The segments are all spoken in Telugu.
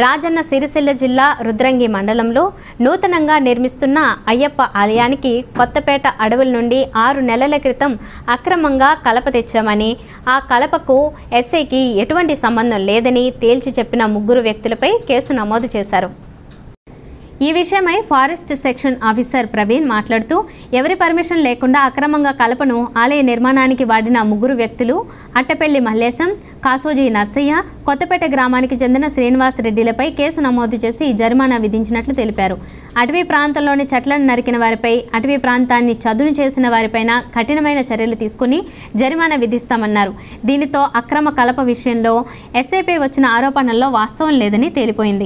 రాజన్న సిరిసిల్ల జిల్లా రుద్రంగి మండలంలో నూతనంగా నిర్మిస్తున్న అయ్యప్ప ఆలయానికి కొత్తపేట అడవుల నుండి ఆరు నెలల క్రితం అక్రమంగా కలప తెచ్చామని ఆ కలపకు ఎస్ఐకి ఎటువంటి సంబంధం లేదని తేల్చి చెప్పిన ముగ్గురు వ్యక్తులపై కేసు నమోదు చేశారు ఈ విషయమై ఫారెస్ట్ సెక్షన్ ఆఫీసర్ ప్రవీణ్ మాట్లాడుతూ ఎవరి పర్మిషన్ లేకుండా అక్రమంగా కలపను ఆలయ నిర్మాణానికి వాడిన ముగ్గురు వ్యక్తులు అట్టపెల్లి మల్లేశం కాసోజీ నర్సయ్య కొత్తపేట గ్రామానికి చెందిన శ్రీనివాస్ రెడ్డిలపై కేసు నమోదు చేసి జరిమానా విధించినట్లు తెలిపారు అటవీ ప్రాంతంలోని చెట్లను నరికిన వారిపై అటవీ ప్రాంతాన్ని చదును చేసిన వారిపైన కఠినమైన చర్యలు తీసుకుని జరిమానా విధిస్తామన్నారు దీనితో అక్రమ కలప విషయంలో ఎస్ఐపై వచ్చిన ఆరోపణల్లో వాస్తవం లేదని తేలిపోయింది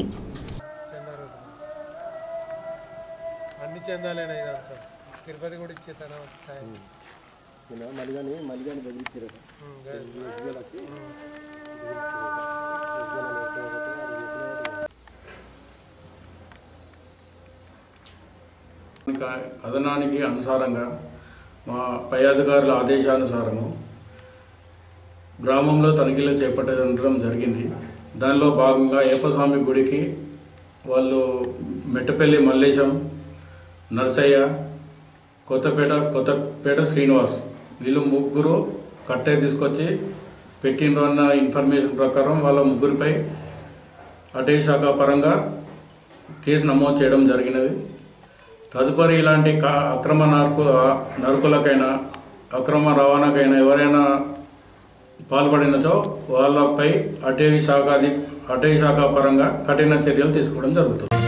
అన్ని చెందాలేనా ఇదంతా తిరుపతి కూడా ఇచ్చేతానా సాయం మలిగాని మలిగాని బెదిరించారు ఉమ్, గది. క- కథనానికి అనుసారంగా మా పై అధికారుల ఆదేశానుసారము గ్రామంలో తనిఖీలు చేపట్టడం జరిగింది దానిలో భాగంగా ఏపస్వామి గుడికి వాళ్ళు మెట్టపల్లి మల్లేశం నర్సయ్య కొత్తపేట కొత్తపేట శ్రీనివాస్ వీళ్ళు ముగ్గురు కట్టే తీసుకొచ్చి పెట్టిండ్రు అన్న ఇన్ఫర్మేషన్ ప్రకారం వాళ్ళ ముగ్గురిపై అటవీ శాఖ పరంగా కేసు నమోదు చేయడం జరిగినది తదుపరి ఇలాంటి కా- అక్రమ నరుకు నరుకులకైనా అక్రమ రవాణాకైనా ఎవరైనా పాల్పడినచో వాళ్ళపై అటవీ శాఖ అధి అటవీ శాఖ పరంగా కఠిన చర్యలు తీసుకోవడం జరుగుతుంది